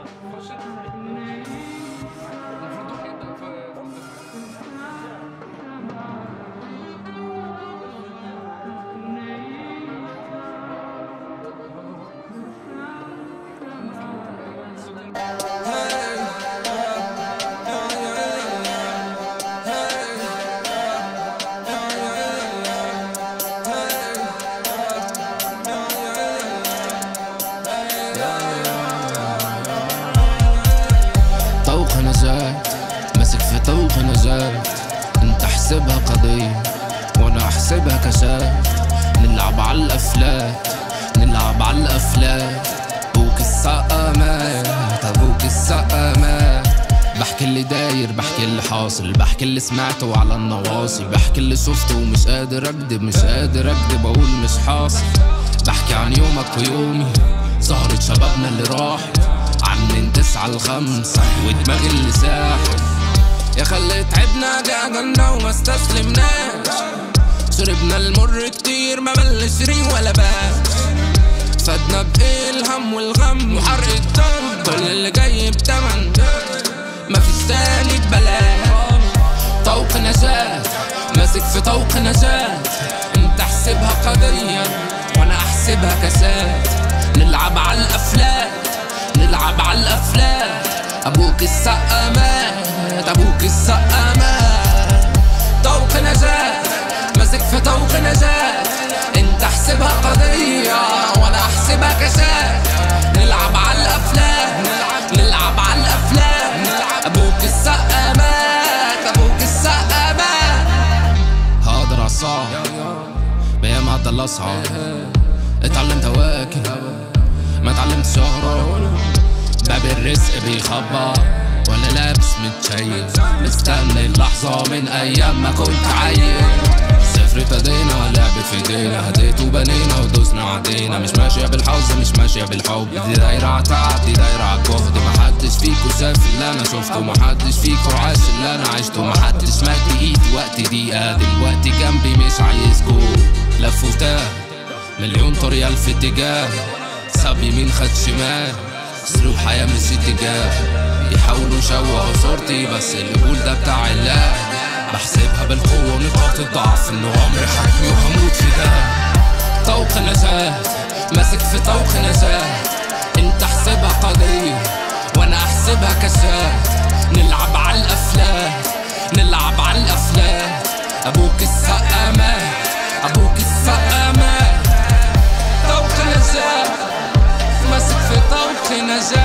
طوق نجاة ماسك في طوق نجاة انت احسبها قضية وانا احسبها كشاف نلعب على الافلات نلعب على الافلات ابوك السقامات ابوك السقامات بحكي اللي داير بحكي اللي حاصل بحكي اللي سمعته على النواصي بحكي اللي شفته ومش قادر اكدب مش قادر اكدب اقول مش حاصل بحكي عن يومك ويومي سهرة شبابنا اللي راحت عن من تسعة لخمسة ودماغي اللي ساحت يا خلي تعبنا جاجلنا وما استسلمناش شربنا المر كتير ما بلش ري ولا باش فدنا بايه الهم والغم وحرق الدم كل اللي جاي بتمن مفيش تاني ببلاش طوق نجاة ماسك في طوق نجاة انت احسبها قضية وانا احسبها كسات نلعب على الافلات نلعب على الافلات ابوك السقامات ابوك السقامات طوق نجاة ماسك في طوق نجاة انت احسبها قضية وانا احسبها كسات نلعب على الافلام نلعب على الافلام ابوك السقامات ابوك السقامات هقدر اصعب بيام هضل اصعب اتعلمت اواكب ما اتعلمت شهرة باب الرزق بيخبط وانا لابس متشيك مستني اللحظة من ايام ما كنت عيل صفر ابتدينا لعب في ايدينا هديت وبنينا ودوسنا عدينا مش ماشية بالحظ مش ماشية بالحب دي دايرة عتعب دي دايرة عالجهد محدش فيكو شاف اللي انا شفته محدش فيكو عاش اللي انا عشته محدش مد ايدي وقت دقيقة دلوقتي جنبي مش عايزكو لف وتاه مليون طريقة الف اتجاه ساب يمين خد شمال اسلوب حياة مش اتجاه يحاولوا يشوهوا صورتي بس القبول ده بتاع الله بحسبها بالقوة ونقاط الضعف انه عمري حكمي وهموت في ده طوق نجاة ماسك في طوق نجاة انت احسبها قضية وانا احسبها كشات نلعب على الافلام نلعب على الافلام ابوك السقامات ابوك السقامات طوق نجاة ماسك في طوق نجاة